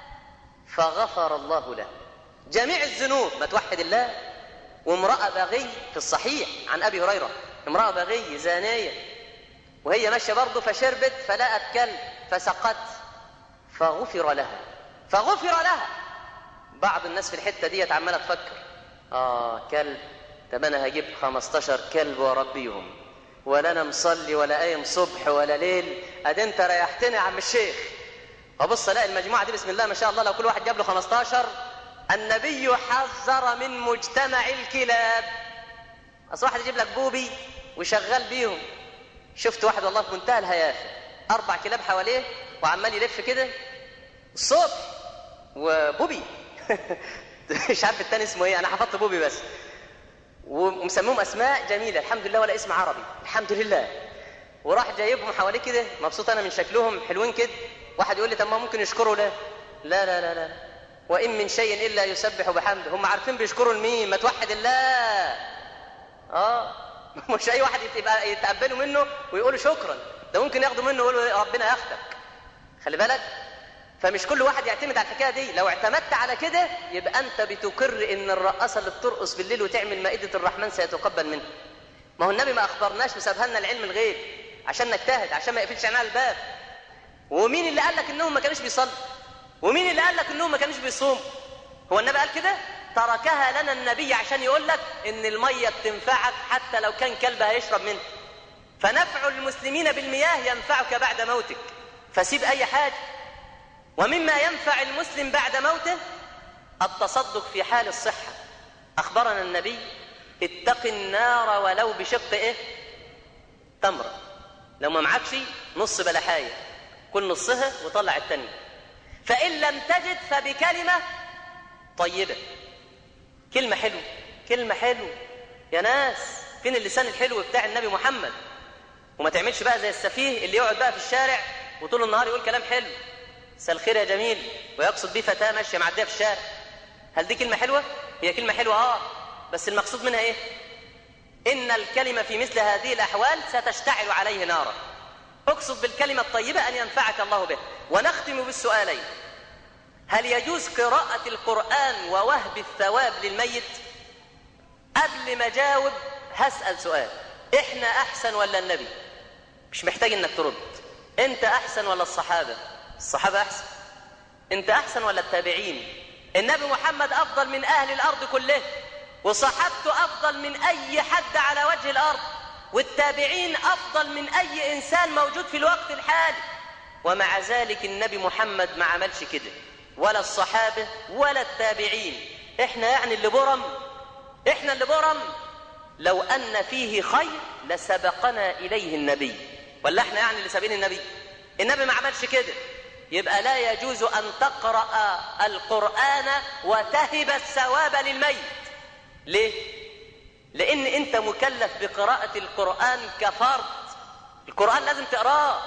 فغفر الله له جميع الذنوب ما توحد الله وامرأة بغي في الصحيح عن أبي هريرة امرأة بغي زانية وهي ماشية برضه فشربت فلقت كلب فسقت فغفر لها فغفر لها بعض الناس في الحتة دي عمالة تفكر آه كلب طب أنا هجيب 15 كلب وأربيهم ولا أنا مصلي ولا قايم صبح ولا ليل أدي أنت ريحتني يا عم الشيخ وبص الاقي المجموعة دي بسم الله ما شاء الله لو كل واحد جاب له 15 النبي حذر من مجتمع الكلاب أصل واحد يجيب لك بوبي وشغال بيهم شفت واحد والله في منتهى الهيافة أربع كلاب حواليه وعمال يلف كده الصبح وبوبي مش عارف التاني اسمه ايه انا حفظت بوبي بس ومسميهم اسماء جميله الحمد لله ولا اسم عربي الحمد لله وراح جايبهم حواليه كده مبسوط انا من شكلهم حلوين كده واحد يقول لي طب ما ممكن يشكروا له لا لا لا لا وان من شيء الا يسبح بحمده هم عارفين بيشكروا لمين ما توحد الله اه مش اي واحد يبقى يتقبلوا منه ويقولوا شكرا ده ممكن ياخدوا منه ويقولوا ربنا ياخدك خلي بالك فمش كل واحد يعتمد على الحكايه دي لو اعتمدت على كده يبقى انت بتقر ان الرقاصه اللي بترقص بالليل وتعمل مائده الرحمن سيتقبل منها ما هو النبي ما اخبرناش وسابها لنا العلم الغيب عشان نجتهد عشان ما يقفلش عنها الباب ومين اللي قال لك انهم ما كانوش بيصلوا ومين اللي قال لك انهم ما كانوش بيصوموا هو النبي قال كده تركها لنا النبي عشان يقول لك ان الميه بتنفعك حتى لو كان كلب هيشرب منها فنفع المسلمين بالمياه ينفعك بعد موتك فسيب اي حاجه ومما ينفع المسلم بعد موته التصدق في حال الصحة أخبرنا النبي اتق النار ولو بشق إيه تمرة لو ما معكش نص بلحاية كل نصها وطلع التانية فإن لم تجد فبكلمة طيبة كلمة حلوة كلمة حلوة يا ناس فين اللسان الحلو بتاع النبي محمد وما تعملش بقى زي السفيه اللي يقعد بقى في الشارع وطول النهار يقول كلام حلو مساء الخير يا جميل ويقصد بيه فتاه ماشيه معديه في الشارع هل دي كلمه حلوه هي كلمه حلوه اه بس المقصود منها ايه ان الكلمه في مثل هذه الاحوال ستشتعل عليه نارا اقصد بالكلمه الطيبه ان ينفعك الله به ونختم بالسؤالين هل يجوز قراءه القران ووهب الثواب للميت قبل ما اجاوب هسال سؤال احنا احسن ولا النبي مش محتاج انك ترد انت احسن ولا الصحابه الصحابة أحسن أنت أحسن ولا التابعين النبي محمد أفضل من أهل الأرض كله وصحابته أفضل من أي حد على وجه الأرض والتابعين أفضل من أي إنسان موجود في الوقت الحالي ومع ذلك النبي محمد ما عملش كده ولا الصحابة ولا التابعين إحنا يعني اللي برم إحنا اللي برم لو أن فيه خير لسبقنا إليه النبي ولا إحنا يعني اللي سابقين النبي النبي ما عملش كده يبقى لا يجوز أن تقرأ القرآن وتهب الثواب للميت ليه؟ لان انت مكلف بقراءة القرآن كفرد القرآن لازم تقراه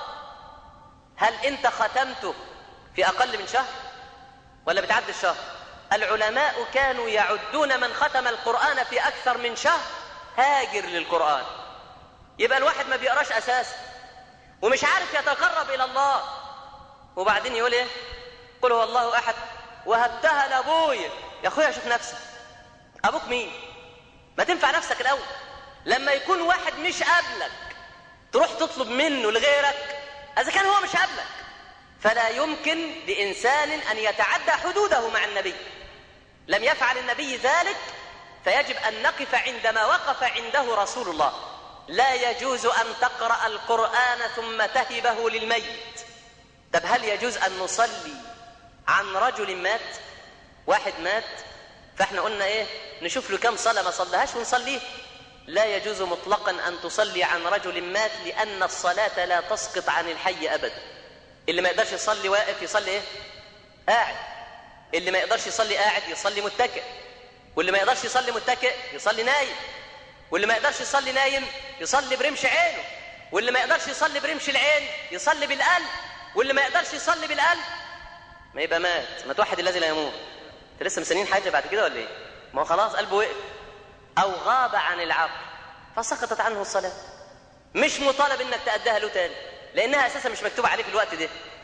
هل انت ختمته في اقل من شهر ولا بتعدي الشهر العلماء كانوا يعدون من ختم القرآن في اكثر من شهر هاجر للقرآن يبقى الواحد ما بيقراش اساسا ومش عارف يتقرب الى الله وبعدين يقول ايه قل هو الله احد وهبتها لابويا يا اخويا شوف نفسك ابوك مين ما تنفع نفسك الاول لما يكون واحد مش قابلك تروح تطلب منه لغيرك اذا كان هو مش قابلك فلا يمكن لانسان ان يتعدى حدوده مع النبي لم يفعل النبي ذلك فيجب ان نقف عندما وقف عنده رسول الله لا يجوز ان تقرا القران ثم تهبه للميت طب هل يجوز ان نصلي عن رجل مات واحد مات فاحنا قلنا ايه نشوف له كم صلاه ما صلىهاش ونصليه لا يجوز مطلقا ان تصلي عن رجل مات لان الصلاه لا تسقط عن الحي ابدا اللي ما يقدرش يصلي واقف يصلي ايه قاعد اللي ما يقدرش يصلي قاعد يصلي متكئ واللي ما يقدرش يصلي متكئ يصلي نايم واللي ما يقدرش يصلي نايم يصلي برمش عينه واللي ما يقدرش يصلي برمش العين يصلي بالقلب واللي ما يقدرش يصلي بالقلب ما يبقى مات ما توحد الذي لا يموت انت لسه مستنيين حاجه بعد كده ولا ايه ما هو خلاص قلبه وقف او غاب عن العقل فسقطت عنه الصلاه مش مطالب انك تأديها له تاني لانها اساسا مش مكتوبه عليه في الوقت ده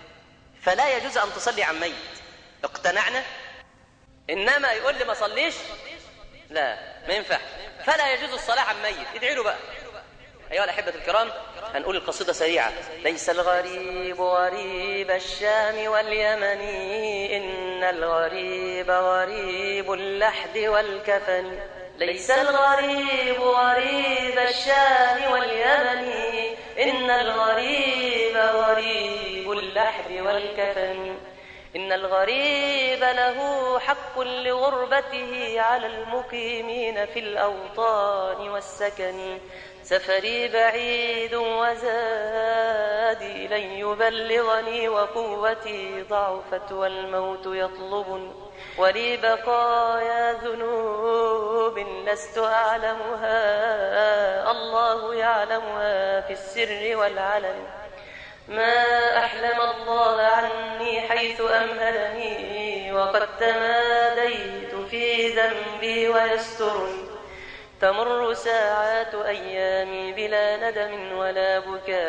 فلا يجوز ان تصلي عن ميت اقتنعنا انما يقول لي ما صليش لا ما ينفعش فلا يجوز الصلاه عن ميت ادعي له بقى أيها الأحبة الكرام هنقول القصيدة سريعة ليس الغريب غريب الشام واليمن إن الغريب غريب اللحد والكفن ليس الغريب غريب الشام واليمن إن الغريب غريب اللحد والكفن إن الغريب له حق لغربته على المقيمين في الأوطان والسكن سفري بعيد وزادي لن يبلغني وقوتي ضعفت والموت يطلبني ولي بقايا ذنوب لست أعلمها الله يعلمها في السر والعلن ما أحلم الله عني حيث أمهلني وقد تماديت في ذنبي ويسترني تمر ساعات أيامي بلا ندم ولا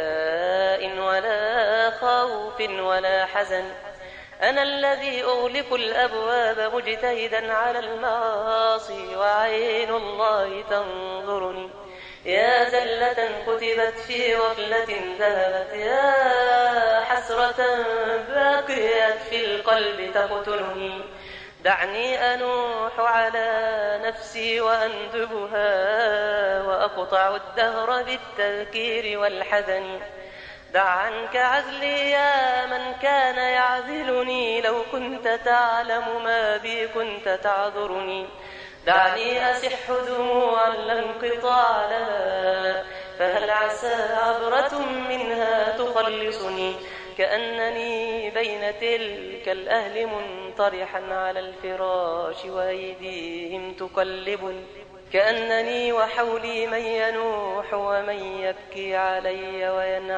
بكاء ولا خوف ولا حزن أنا الذي أغلق الأبواب مجتهدا على المعاصي وعين الله تنظرني يا زلة كتبت في غفلة ذهبت يا حسرة باقيت في القلب تقتلني دعني أنوح على نفسي وأندبها وأقطع الدهر بالتذكير والحزن دع عنك عزلي يا من كان يعزلني لو كنت تعلم ما بي كنت تعذرني دعني أسح دموعا لا انقطاع لها فهل عسى عبرة منها تخلصني كأنني بين تلك الأهل منطرحا على الفراش وأيديهم تقلبني كأنني وحولي من ينوح ومن يبكي علي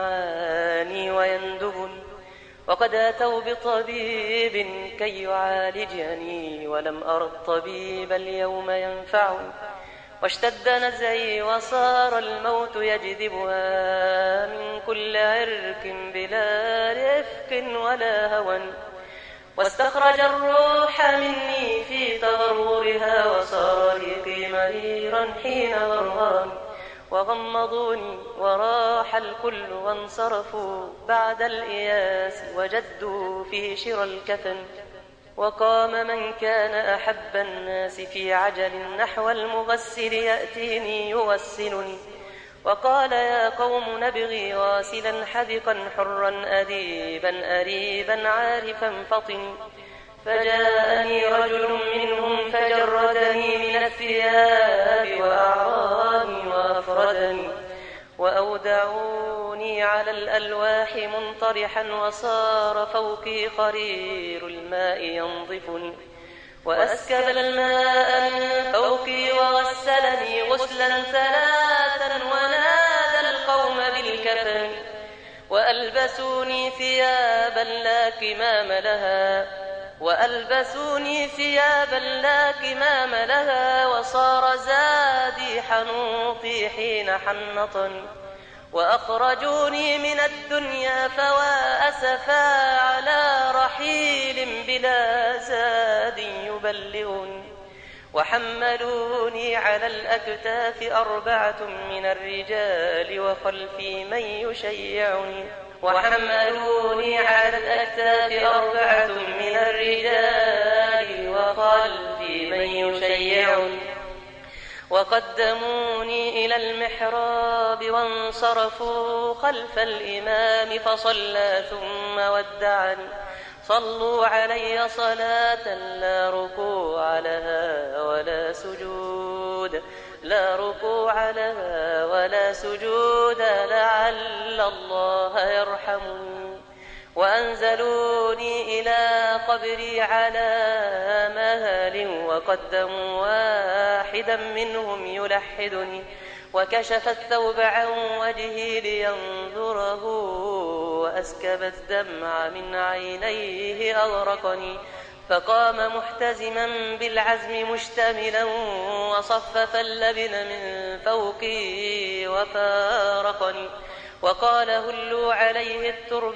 وينعاني ويندبني وقد أتوا بطبيب كي يعالجني ولم أر الطبيب اليوم ينفعني واشتد نزعي وصار الموت يجذبها من كل عرك بلا رفق ولا هوى واستخرج الروح مني في تغرغرها وصار ريقي مريرا حين غرغرني وغمضوني وراح الكل وانصرفوا بعد الإياس وجدوا في شرى الكفن وقام من كان أحب الناس في عجل نحو المغسل يأتيني يغسلني وقال يا قوم نبغي غاسلا حذقا حرا أديبا أريبا عارفا فطني فجاءني رجل منهم فجردني من الثياب وأعراني وأفردني وأودعوني على الألواح منطرحا وصار فوقي خرير الماء ينظفني وأسكب الماء من فوقي وغسلني غسلا ثلاثا ونادى القوم بالكفن وألبسوني ثيابا لا كمام لها وألبسوني ثيابا لا كمام لها وصار زادي حنوطي حين حنطني وأخرجوني من الدنيا فوا أسفا على رحيل بلا زاد يبلغني وحملوني على الأكتاف أربعة من الرجال وخلفي من يشيعني وحملوني على الأكتاف أربعة من الرجال وخلفي من يشيعني وقدموني إلى المحراب وانصرفوا خلف الإمام فصلى ثم ودعني صلوا علي صلاة لا ركوع لها ولا سجود لا ركوع لها ولا سجود لعل الله يرحمني وأنزلوني إلى قبري على مهل وقدموا واحدا منهم يلحدني وكشف الثوب عن وجهي لينظره وأسكب الدمع من عينيه أغرقني فقام محتزما بالعزم مشتملا وصفف اللبن من فوقي وفارقني وقال هلوا عليه الترب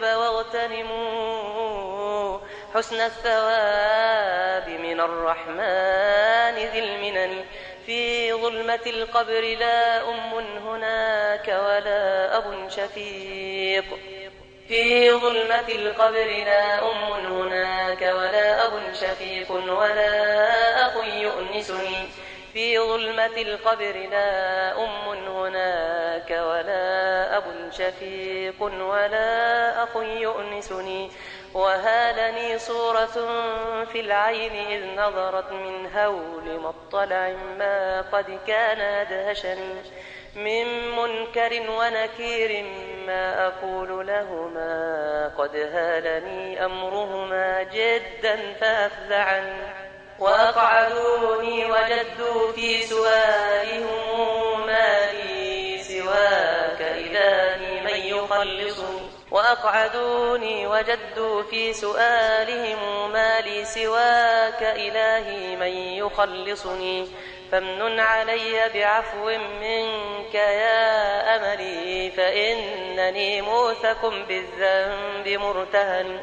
واغتنموا حسن الثواب من الرحمن ذي المنن في ظلمة القبر لا أم هناك ولا أب شفيق في ظلمة القبر لا أم هناك ولا أب شفيق ولا أخ يؤنسني في ظلمة القبر لا أم هناك ولا أب شفيق ولا أخ يؤنسني وهالني صورة في العين إذ نظرت من هول مطلع ما قد كان أدهشني من منكر ونكير ما أقول لهما قد هالني أمرهما جدا فأفزعني وأقعدوني وجدوا في سؤالهم ما لي سواك إلهي من يخلصني وأقعدوني وجدوا في سؤالهم ما لي سواك إلهي من يخلصني فامنن علي بعفو منك يا أملي فإنني موثق بالذنب مرتهن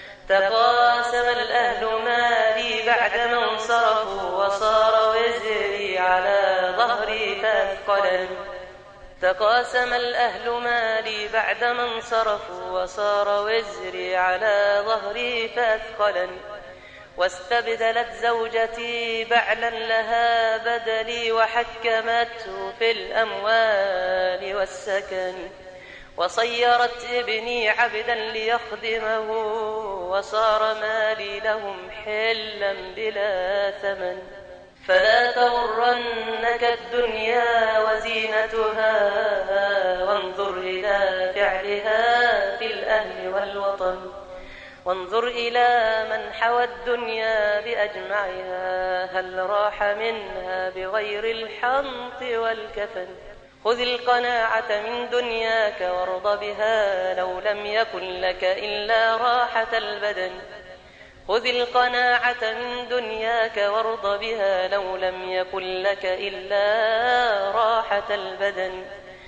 تقاسم الأهل مالي بعدما انصرفوا وصار وزري على ظهري فأثقلني تقاسم الأهل مالي بعدما انصرفوا وصار وزري على ظهري فأثقلني واستبدلت زوجتي بعلا لها بدلي وحكمته في الأموال والسكن وصيرت ابني عبدا ليخدمه وصار مالي لهم حلا بلا ثمن فلا تغرنك الدنيا وزينتها وانظر إلى فعلها في الأهل والوطن وانظر إلى من حوى الدنيا بأجمعها هل راح منها بغير الحنط والكفن خذ القناعة من دنياك وارض بها لو لم يكن لك إلا راحة البدن خذ القناعة من دنياك وارض بها لو لم يكن لك إلا راحة البدن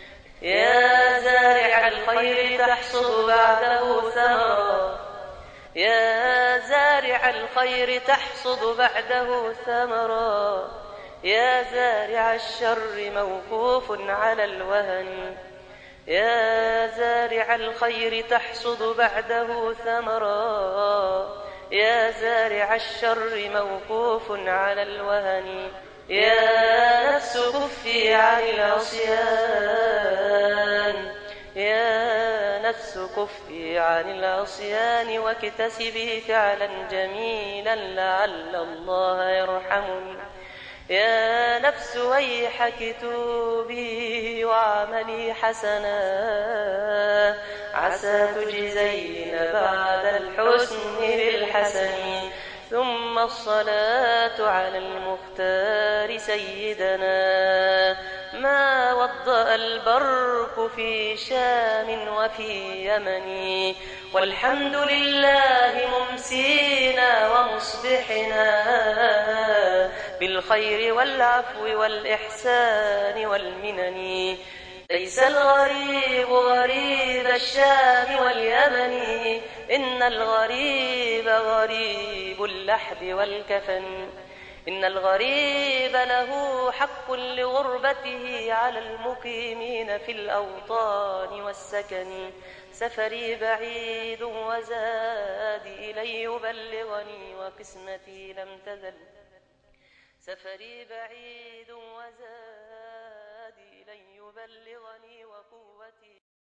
يا زارع الخير تحصد بعده ثمرا يا زارع الخير تحصد بعده ثمرا يا زارع الشر موقوف على الوهن يا زارع الخير تحصد بعده ثمرا يا زارع الشر موقوف على الوهن يا نفس كفي عن العصيان يا نفس كفي عن العصيان واكتسبي فعلا جميلا لعل الله يرحمني يا نفس ويحك توبي وعملي حسنا عسى تجزين بعد الحسن بالحسن ثم الصلاة على المختار سيدنا ما وضأ البرق في شام وفي يمن والحمد لله ممسينا ومصبحنا بالخير والعفو والإحسان والمنن ليس الغريب غريب الشام واليمن إن الغريب غريب اللحد والكفن إن الغريب له حق لغربته على المقيمين في الأوطان والسكن سفري بعيد وزادي إلي يبلغني وقسمتي لم تزل سفري بعيد وزادي إلي يبلغني وقوتي